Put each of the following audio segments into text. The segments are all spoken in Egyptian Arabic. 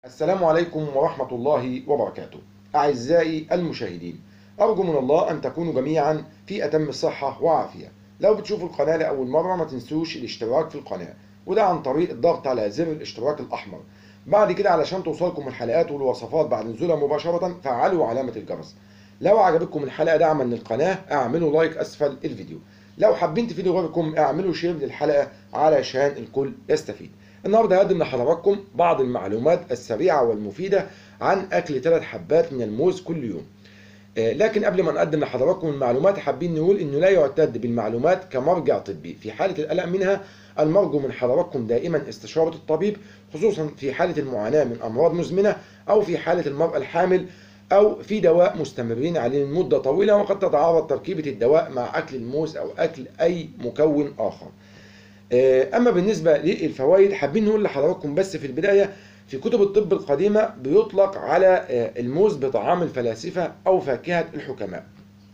السلام عليكم ورحمة الله وبركاته أعزائي المشاهدين أرجو من الله أن تكونوا جميعا في أتم صحة وعافية لو بتشوفوا القناة لأول مرة ما تنسوش الاشتراك في القناة وده عن طريق الضغط على زر الاشتراك الأحمر بعد كده علشان توصلكم الحلقات والوصفات بعد نزولها مباشرة فعلوا علامة الجرس لو عجبتكم الحلقة دعما للقناة اعملوا لايك أسفل الفيديو لو حابين تفيدوا غيركم اعملوا شير للحلقة علشان الكل يستفيد النهارده هقدم لحضراتكم بعض المعلومات السريعه والمفيده عن اكل ثلاث حبات من الموز كل يوم. آه، لكن قبل ما نقدم لحضراتكم المعلومات حابين نقول انه لا يعتد بالمعلومات كمرجع طبي، في حاله القلق منها المرجو من حضراتكم دائما استشاره الطبيب خصوصا في حاله المعاناه من امراض مزمنه او في حاله المراه الحامل او في دواء مستمرين عليه لمده طويله وقد تتعارض تركيبه الدواء مع اكل الموز او اكل اي مكون اخر. اما بالنسبه للفوائد حابين نقول لحضراتكم بس في البدايه في كتب الطب القديمه بيطلق على الموز بطعام الفلاسفه او فاكهه الحكماء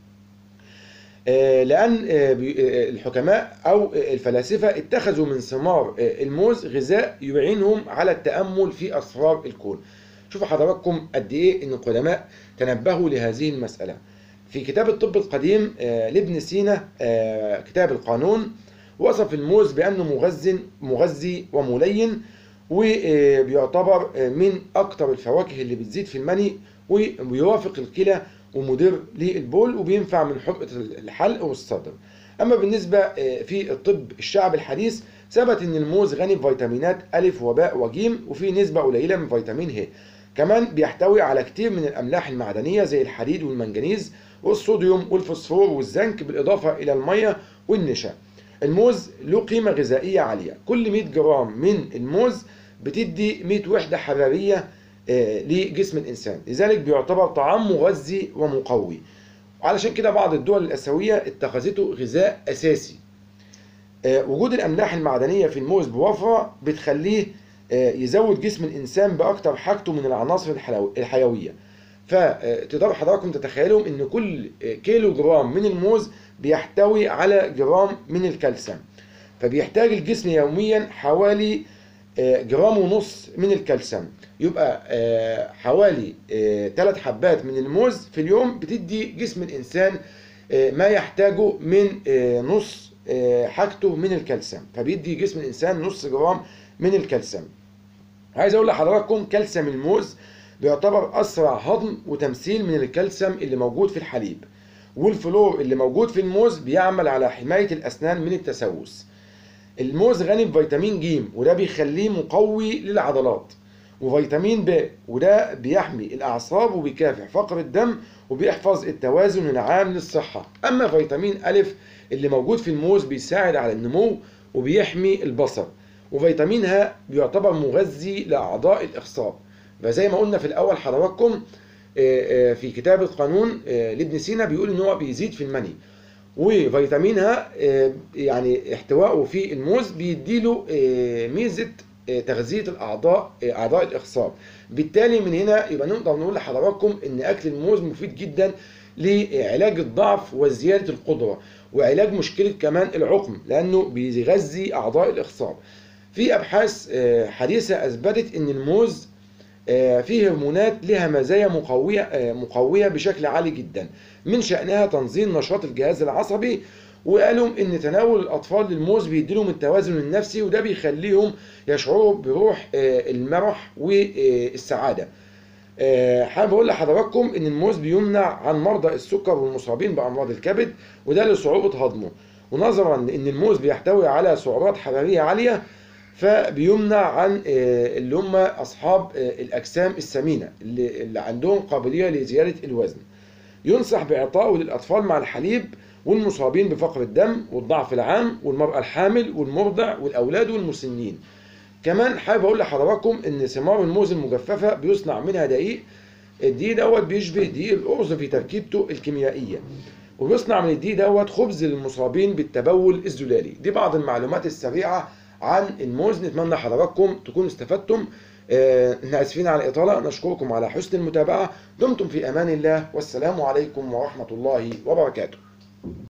لان الحكماء او الفلاسفه اتخذوا من ثمار الموز غذاء يعينهم على التامل في اسرار الكون شوفوا حضراتكم قد ايه ان القدماء تنبهوا لهذه المساله في كتاب الطب القديم لابن سينا كتاب القانون وصف الموز بأنه مغذي مغذي وملين وبيعتبر من أكثر الفواكه اللي بتزيد في المني وبيوافق الكلى ومدير للبول وبينفع من حرقة الحلق والصدر. أما بالنسبة في الطب الشعب الحديث ثبت أن الموز غني بفيتامينات ألف وباء وجيم وفي نسبة قليلة من فيتامين ه. كمان بيحتوي على كتير من الأملاح المعدنية زي الحديد والمنجنيز والصوديوم والفوسفور والزنك بالإضافة إلى المية والنشا. الموز له قيمة غذائية عالية كل 100 جرام من الموز بتدي 100 وحدة حرارية لجسم الإنسان لذلك بيعتبر طعام مغذي ومقوي علشان كده بعض الدول الآسيوية اتخذته غذاء أساسي وجود الأملاح المعدنية في الموز بوفرة بتخليه يزود جسم الإنسان بأكتر حاجته من العناصر الحيوية فتقدروا حضراتكم تتخيلوا ان كل كيلو جرام من الموز بيحتوي على جرام من الكالسيوم فبيحتاج الجسم يوميا حوالي جرام ونص من الكالسيوم يبقى حوالي ثلاث حبات من الموز في اليوم بتدي جسم الانسان ما يحتاجه من نص حاجته من الكالسيوم فبيدي جسم الانسان نص جرام من الكالسيوم عايز اقول لحضراتكم كالسيوم الموز بيعتبر اسرع هضم وتمثيل من الكالسيوم اللي موجود في الحليب والفلور اللي موجود في الموز بيعمل على حمايه الاسنان من التسوس الموز غني بفيتامين ج وده بيخليه مقوي للعضلات وفيتامين ب وده بيحمي الاعصاب وبيكافح فقر الدم وبيحفظ التوازن العام للصحه اما فيتامين ا اللي موجود في الموز بيساعد على النمو وبيحمي البصر وفيتامين ه بيعتبر مغذي لاعضاء الاخصاب فزي ما قلنا في الاول حضراتكم في كتاب القانون لابن سينا بيقول ان هو بيزيد في المني وفيتامين ه يعني احتوائه في الموز بيديله ميزه تغذيه الاعضاء اعضاء الاخصاب بالتالي من هنا يبقى نقدر نقول لحضراتكم ان اكل الموز مفيد جدا لعلاج الضعف وزياده القدره وعلاج مشكله كمان العقم لانه بيغذي اعضاء الاخصاب في ابحاث حديثه اثبتت ان الموز فيه هرمونات لها مزايا مقوية مقوية بشكل عالي جدا من شأنها تنظيم نشاط الجهاز العصبي وقالوا ان تناول الاطفال للموز بيديلهم التوازن النفسي وده بيخليهم يشعروا بروح المرح والسعاده حابب اقول لحضراتكم ان الموز بيمنع عن مرضى السكر والمصابين بامراض الكبد وده لصعوبه هضمه ونظرا ان الموز بيحتوي على سعرات حراريه عاليه فبيمنع عن اللي هم اصحاب الاجسام السمينه اللي, اللي عندهم قابليه لزياده الوزن ينصح باعطائه للاطفال مع الحليب والمصابين بفقر الدم والضعف العام والمراه الحامل والمرضع والاولاد والمسنين كمان حابب اقول لحضراتكم ان ثمار الموز المجففه بيصنع منها دقيق الدقيق دوت بيشبه دقيق الارز في تركيبته الكيميائيه وبيصنع من الدقيق دوت خبز للمصابين بالتبول الزلالي دي بعض المعلومات السريعه عن الموز نتمنى حضراتكم تكونوا استفدتم احنا اسفين على الاطاله نشكركم على حسن المتابعه دمتم في امان الله والسلام عليكم ورحمه الله وبركاته